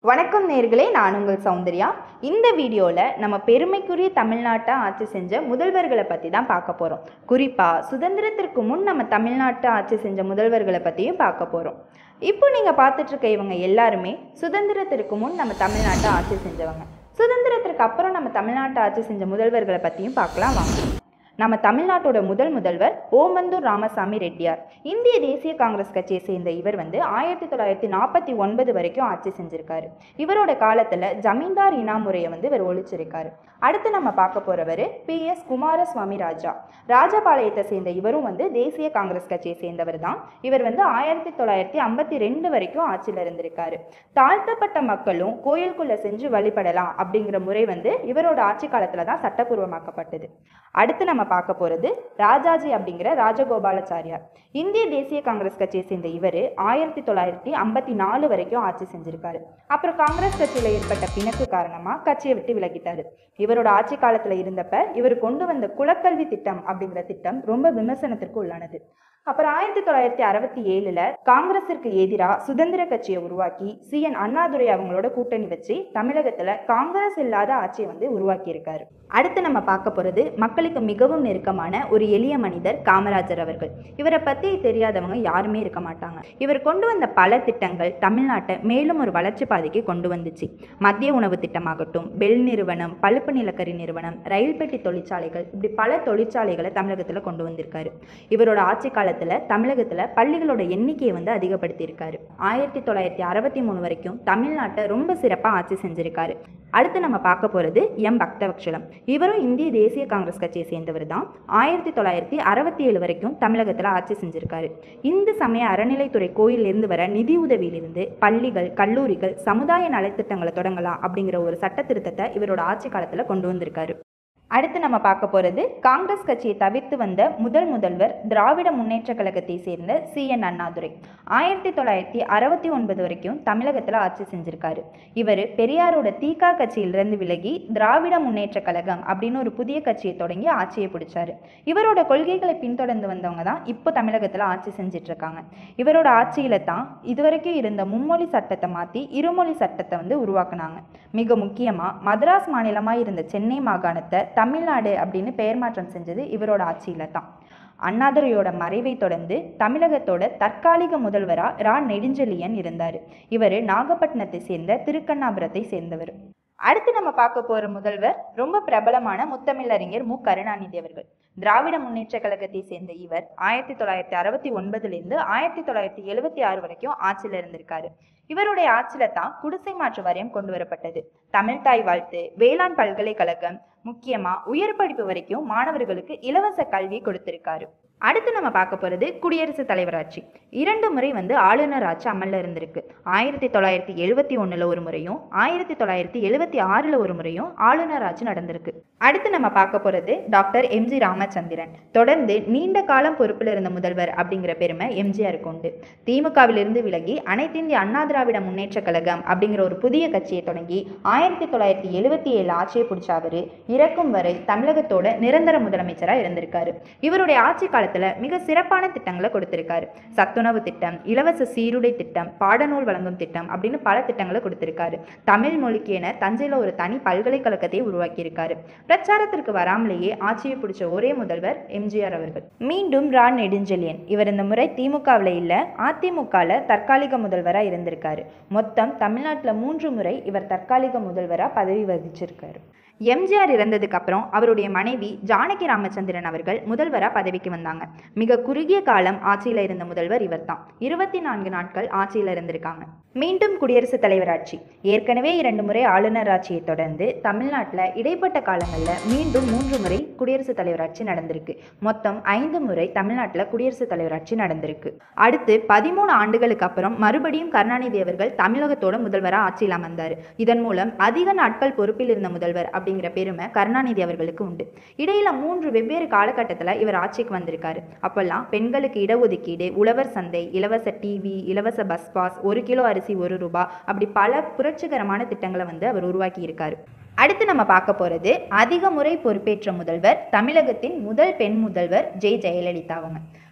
வணக்கம் நேர்களே நான் உங்கள் சௌந்தர்யா இந்த வீடியோவில் நம்ம பெருமைக்குரிய தமிழ்நாட்டை ஆட்சி செஞ்ச முதல்வர்களை பற்றி தான் பார்க்க போகிறோம் குறிப்பாக சுதந்திரத்திற்கு முன் நம்ம தமிழ்நாட்டை ஆட்சி செஞ்ச முதல்வர்களை பற்றியும் பார்க்க போகிறோம் இப்போ நீங்கள் பார்த்துட்டு இருக்க இவங்க எல்லாருமே சுதந்திரத்திற்கு முன் நம்ம தமிழ்நாட்டை ஆட்சி செஞ்சவங்க சுதந்திரத்திற்கு அப்புறம் நம்ம தமிழ்நாட்டை ஆட்சி செஞ்ச முதல்வர்களை பற்றியும் பார்க்கலாம் வாங்க நம்ம தமிழ்நாட்டோட முதல் முதல்வர் ஓமந்தூர் ராமசாமி ரெட்டியார் இந்திய தேசிய காங்கிரஸ் கட்சியை சேர்ந்த இவர் வந்து ஆயிரத்தி தொள்ளாயிரத்தி நாற்பத்தி ஒன்பது வரைக்கும் ஆட்சி செஞ்சிருக்காரு இவரோட காலத்துல ஜமீன்தார் இனா முறையை வந்து இவர் ஒழிச்சிருக்காரு அடுத்து நம்ம பார்க்க போறவர் பி எஸ் குமாரசுவாமி ராஜா ராஜபாளையத்தை சேர்ந்த இவரும் வந்து தேசிய காங்கிரஸ் கட்சியை சேர்ந்தவர் தான் இவர் வந்து ஆயிரத்தி தொள்ளாயிரத்தி ஐம்பத்தி ரெண்டு வரைக்கும் ஆட்சியில் இருந்திருக்காரு தாழ்த்தப்பட்ட மக்களும் கோயிலுக்குள்ள செஞ்சு வழிபடலாம் அப்படிங்கிற முறை வந்து இவரோட ஆட்சி காலத்துல தான் சட்டப்பூர்வமாக்கப்பட்டது அடுத்து நம்ம பார்க்க போகிறது ராஜாஜி அப்படிங்கிற ராஜகோபாலாச்சாரியார் இந்திய தேசிய காங்கிரஸ் கட்சியை சேர்ந்த இவர் ஆயிரத்தி தொள்ளாயிரத்தி ஐம்பத்தி நாலு வரைக்கும் ஆட்சி செஞ்சிருக்காரு அப்புறம் காங்கிரஸ் கட்சியில் ஏற்பட்ட பிணக்கு காரணமாக கட்சியை விட்டு விலகிட்டாரு இவரோட ஆட்சி காலத்தில் இருந்தப்ப இவர் கொண்டு வந்த குலக்கல்வி திட்டம் அப்படிங்கிற திட்டம் ரொம்ப விமர்சனத்திற்கு உள்ளானது அப்புறம் ஆயிரத்தி தொள்ளாயிரத்தி அறுபத்தி ஏழுல காங்கிரஸிற்கு எதிராக சுதந்திர கட்சியை உருவாக்கி சி என் அண்ணாதுரை அவங்களோட கூட்டணி வச்சு தமிழகத்துல காங்கிரஸ் இல்லாத ஆட்சியை வந்து உருவாக்கி இருக்காரு அடுத்து நம்ம பார்க்க போறது மக்களுக்கு மிகவும் நெருக்கமான ஒரு எளிய மனிதர் காமராஜர் அவர்கள் இவரை பத்தி தெரியாதவங்க யாருமே இருக்க மாட்டாங்க இவர் கொண்டு வந்த பல திட்டங்கள் தமிழ்நாட்டை மேலும் ஒரு வளர்ச்சி பாதைக்கு கொண்டு வந்துச்சு மத்திய உணவு திட்டமாகட்டும் பெல் நிறுவனம் பழுப்பு நிலக்கரி நிறுவனம் ரயில் பெட்டி தொழிற்சாலைகள் இப்படி பல தொழிற்சாலைகளை தமிழகத்தில் கொண்டு வந்திருக்காரு இவரோட ஆட்சி காலத்தில் தமிழகத்தில் பள்ளிகளோட எண்ணிக்கையை வந்து அதிகப்படுத்தியிருக்காரு ஆயிரத்தி தொள்ளாயிரத்தி அறுபத்தி மூணு வரைக்கும் தமிழ்நாட்டை ரொம்ப சிறப்பாக ஆட்சி செஞ்சிருக்காரு அடுத்து நம்ம பார்க்க போகிறது எம் பக்தவக்ஷலம் இவரும் இந்திய தேசிய காங்கிரஸ் கட்சியை சேர்ந்தவர் தான் ஆயிரத்தி தொள்ளாயிரத்தி அறுபத்தி ஏழு வரைக்கும் தமிழகத்தில் ஆட்சி செஞ்சிருக்காரு இந்து சமய அறநிலைத்துறை கோயிலிருந்து வர நிதி உதவியிலிருந்து பள்ளிகள் கல்லூரிகள் சமுதாய நலத்திட்டங்களை தொடங்கலாம் அப்படிங்கிற ஒரு சட்ட திருத்தத்தை இவரோட ஆட்சி காலத்தில் கொண்டு வந்திருக்காரு அடுத்து நம்ம பார்க்க போகிறது காங்கிரஸ் கட்சியை தவிர்த்து வந்த முதல் முதல்வர் திராவிட முன்னேற்ற கழகத்தை சேர்ந்த சி என் அண்ணாதுரை ஆயிரத்தி தொள்ளாயிரத்தி அறுபத்தி ஒன்பது வரைக்கும் தமிழகத்தில் ஆட்சி செஞ்சிருக்காரு இவர் பெரியாரோட தீகா கட்சியிலிருந்து விலகி திராவிட முன்னேற்ற கழகம் அப்படின்னு ஒரு புதிய கட்சியை தொடங்கி ஆட்சியை பிடிச்சாரு இவரோட கொள்கைகளை பின்தொடர்ந்து வந்தவங்க தான் இப்போ தமிழகத்தில் ஆட்சி செஞ்சிட்டு இருக்காங்க இவரோட ஆட்சியில தான் இதுவரைக்கும் இருந்த மும்மொழி சட்டத்தை மாற்றி இருமொழி சட்டத்தை வந்து உருவாக்குனாங்க மிக முக்கியமாக மദ്രാஸ் மாநிலமாக இருந்த சென்னை மாகாணத்தை தமிழ்நாடு அப்படின்னு பெயர் மாற்றம் செஞ்சது இவரோட ஆட்சியில தான் அண்ணாதுரையோட மறைவை தொடர்ந்து தமிழகத்தோட தற்காலிக முதல்வரா ரா நெடுஞ்செழியன் இருந்தார் இவர் நாகப்பட்டினத்தை சேர்ந்த திருக்கண்ணாபுரத்தை சேர்ந்தவர் அடுத்து நம்ம பார்க்க போற முதல்வர் ரொம்ப பிரபலமான முத்தமிழறிஞர் மு கருணாநிதி அவர்கள் திராவிட முன்னேற்ற கழகத்தை சேர்ந்த இவர் ஆயிரத்தி தொள்ளாயிரத்தி அறுபத்தி ஒன்பதுலேருந்து ஆயிரத்தி தொள்ளாயிரத்தி எழுபத்தி ஆறு வரைக்கும் ஆட்சியில் இருந்திருக்காரு இவருடைய ஆட்சியில தான் குடிசை மாற்று வாரியம் கொண்டு வரப்பட்டது தமிழ்தாய் வாழ்த்து வேளாண் பல்கலைக்கழகம் முக்கியமா உயர் படிப்பு வரைக்கும் மாணவர்களுக்கு இலவச கல்வி கொடுத்திருக்காரு அடுத்து நம்ம பார்க்க போகிறது குடியரசுத் தலைவர் ஆட்சி இரண்டு முறை வந்து ஆளுநர் ஆட்சி அமலில் இருந்திருக்கு ஆயிரத்தி தொள்ளாயிரத்தி எழுபத்தி ஒன்றில் ஒரு முறையும் ஆயிரத்தி தொள்ளாயிரத்தி எழுபத்தி ஆறில் ஒரு முறையும் ஆளுநர் ஆட்சி நடந்திருக்கு அடுத்து நம்ம பார்க்க போகிறது டாக்டர் எம்ஜி ராமச்சந்திரன் தொடர்ந்து நீண்ட காலம் பொறுப்பில் இருந்த முதல்வர் அப்படிங்கிற பெருமை எம்ஜிஆருக்கு உண்டு திமுகவிலிருந்து விலகி அனைத்து இந்திய அண்ணா திராவிட முன்னேற்ற கழகம் அப்படிங்கிற ஒரு புதிய கட்சியை தொடங்கி ஆயிரத்தி தொள்ளாயிரத்தி எழுபத்தி ஏழு ஆட்சியை பிடிச்ச அவர் இறக்கும் வரை தமிழகத்தோட நிரந்தர முதலமைச்சராக இருந்திருக்காரு இவருடைய ஆட்சி காலத்தில் மிக சிறப்பான திட்டங்களை கொடுத்திருக்காரு சத்துணவு திட்டம் இலவச சீருடை திட்டம் பாடநூல் வழங்கும் திட்டம் அப்படின்னு பல திட்டங்களை கொடுத்திருக்காரு தமிழ் மொழிக்கு என தஞ்சையில் ஒரு தனி பல்கலைக்கழகத்தை உருவாக்கியிருக்காரு பிரச்சாரத்திற்கு வராமலேயே ஆட்சியை பிடிச்ச ஒரே முதல்வர் எம்ஜிஆர் அவர்கள் மீண்டும் ரா நெடுஞ்செழியன் இவர் இந்த முறை திமுகவில் இல்லை அதிமுகவில் தற்காலிக முதல்வராக இருந்திருக்காரு மொத்தம் தமிழ்நாட்டில் மூன்று முறை இவர் தற்காலிக முதல்வராக பதவி வகிச்சிருக்காரு எம்ஜிஆர் இறந்ததுக்கு அப்புறம் அவருடைய மனைவி ஜானகி ராமச்சந்திரன் அவர்கள் முதல்வராக பதவிக்கு வந்தாங்க மிக குறுகிய காலம் ஆட்சியில் இருந்த முதல்வர் இவர்தான் இருபத்தி நான்கு நாட்கள் ஆட்சியில் இருந்திருக்காங்க மீண்டும் குடியரசுத் தலைவர் ஆட்சி ஏற்கனவே இரண்டு முறை ஆளுநர் ஆட்சியை தொடர்ந்து தமிழ்நாட்டில் இடைப்பட்ட காலங்களில் மீண்டும் மூன்று முறை குடியரசுத் தலைவர் ஆட்சி நடந்திருக்கு மொத்தம் ஐந்து முறை தமிழ்நாட்டில் குடியரசுத் தலைவர் ஆட்சி நடந்திருக்கு அடுத்து பதிமூணு ஆண்டுகளுக்கு அப்புறம் மறுபடியும் கருணாநிதி அவர்கள் தமிழகத்தோட முதல்வராக ஆட்சியில் அமர்ந்தார் இதன் மூலம் அதிக நாட்கள் பொறுப்பில் இருந்த முதல்வர் அப்படிங்கிற பெருமை கருணாநிதி அவர்களுக்கு உண்டு இடையில மூன்று வெவ்வேறு காலகட்டத்தில் இவர் ஆட்சிக்கு வந்திருக்காரு அப்பெல்லாம் பெண்களுக்கு இடஒதுக்கீடு உழவர் சந்தை இலவச டிவி இலவச பஸ் பாஸ் ஒரு கிலோ அரிசி ஒரு ரூபாய் அப்படி பல புரட்சிகரமான திட்டங்களை வந்து அவர் உருவாக்கி இருக்காரு அடுத்து நம்ம பார்க்க போகிறது அதிக முறை பொறுப்பேற்ற முதல்வர் தமிழகத்தின் முதல் பெண் முதல்வர் ஜெய் ஜெயலலிதா அவங்க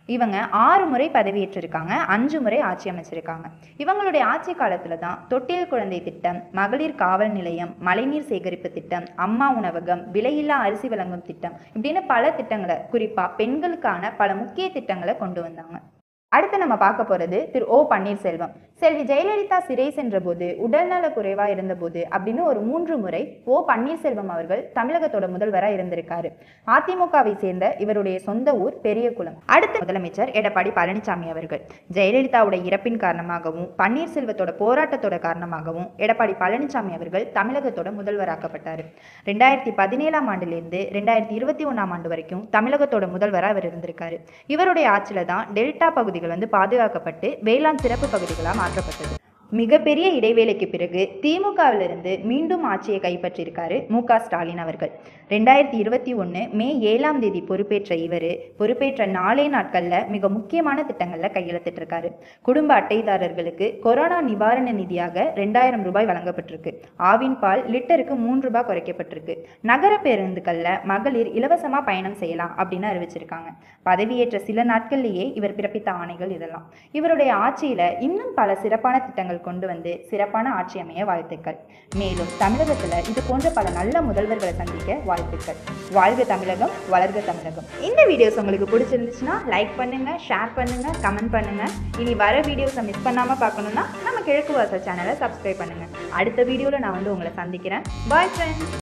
இவங்க ஆறு முறை பதவியேற்றிருக்காங்க அஞ்சு முறை ஆட்சி அமைச்சிருக்காங்க இவங்களுடைய ஆட்சி காலத்தில் தான் தொட்டில் குழந்தை திட்டம் மகளிர் காவல் நிலையம் மழைநீர் சேகரிப்பு திட்டம் அம்மா உணவகம் விலையில்லா அரிசி வழங்கும் திட்டம் இப்படின்னு பல திட்டங்களை குறிப்பாக பெண்களுக்கான பல முக்கிய திட்டங்களை கொண்டு வந்தாங்க அடுத்து நம்ம பார்க்க போகிறது திரு ஓ பன்னீர்செல்வம் செல்வி ஜெயலலிதா சிறை சென்றபோது உடல்நல குறைவாக இருந்தபோது அப்படின்னு ஒரு மூன்று முறை ஓ பன்னீர்செல்வம் அவர்கள் தமிழகத்தோட முதல்வராக இருந்திருக்காரு அதிமுகவை சேர்ந்த இவருடைய சொந்த ஊர் பெரியகுளம் அடுத்த முதலமைச்சர் எடப்பாடி பழனிசாமி அவர்கள் ஜெயலலிதாவுடைய இறப்பின் காரணமாகவும் பன்னீர்செல்வத்தோட போராட்டத்தோட காரணமாகவும் எடப்பாடி பழனிசாமி அவர்கள் தமிழகத்தோட முதல்வராக்கப்பட்டார் ரெண்டாயிரத்தி பதினேழாம் ஆண்டிலிருந்து ரெண்டாயிரத்தி இருபத்தி ஒன்றாம் ஆண்டு வரைக்கும் தமிழகத்தோட முதல்வராக அவர் இருந்திருக்காரு இவருடைய ஆட்சியில் தான் டெல்டா பகுதிகள் வந்து பாதுகாக்கப்பட்டு வேளாண் சிறப்பு பகுதிகளாக மாற்றப்பட்டது மிகப்பெரிய இடைவேளைக்கு பிறகு திமுகவிலிருந்து மீண்டும் ஆட்சியை கைப்பற்றியிருக்காரு மு க ஸ்டாலின் அவர்கள் ரெண்டாயிரத்தி இருபத்தி ஒன்று மே ஏழாம் தேதி பொறுப்பேற்ற இவர் பொறுப்பேற்ற நாலே நாட்களில் மிக முக்கியமான திட்டங்களில் கையெழுத்திட்டிருக்காரு குடும்ப அட்டைதாரர்களுக்கு கொரோனா நிவாரண நிதியாக ரெண்டாயிரம் ரூபாய் வழங்கப்பட்டிருக்கு ஆவின் பால் லிட்டருக்கு மூன்று ரூபாய் குறைக்கப்பட்டிருக்கு நகர பேருந்துகளில் மகளிர் இலவசமாக பயணம் செய்யலாம் அப்படின்னு அறிவிச்சிருக்காங்க பதவியேற்ற சில நாட்கள்லேயே இவர் பிறப்பித்த ஆணைகள் இதெல்லாம் இவருடைய ஆட்சியில் இன்னும் பல சிறப்பான திட்டங்கள் கொண்டு வந்து சிறப்பான ஆட்சி அமைய வாழ்த்துக்கள் மேலும் தமிழகத்தில் இது போன்ற பல நல்ல முதல்வர்களை சந்திக்க வாழ்த்துக்கள் வாழ்க தமிழகம் வளர்க தமிழகம் இந்த வீடியோஸ் உங்களுக்கு பிடிச்சிருந்துச்சுன்னா லைக் பண்ணுங்க ஷேர் பண்ணுங்க கமெண்ட் பண்ணுங்க இனி வர வீடியோஸை மிஸ் பண்ணாம பார்க்கணும்னா நம்ம கிழக்கு வாசல் சேனலை சப்ஸ்கிரைப் பண்ணுங்க அடுத்த வீடியோவில் நான் வந்து உங்களை சந்திக்கிறேன் பாய் ஃப்ரெண்ட்ஸ்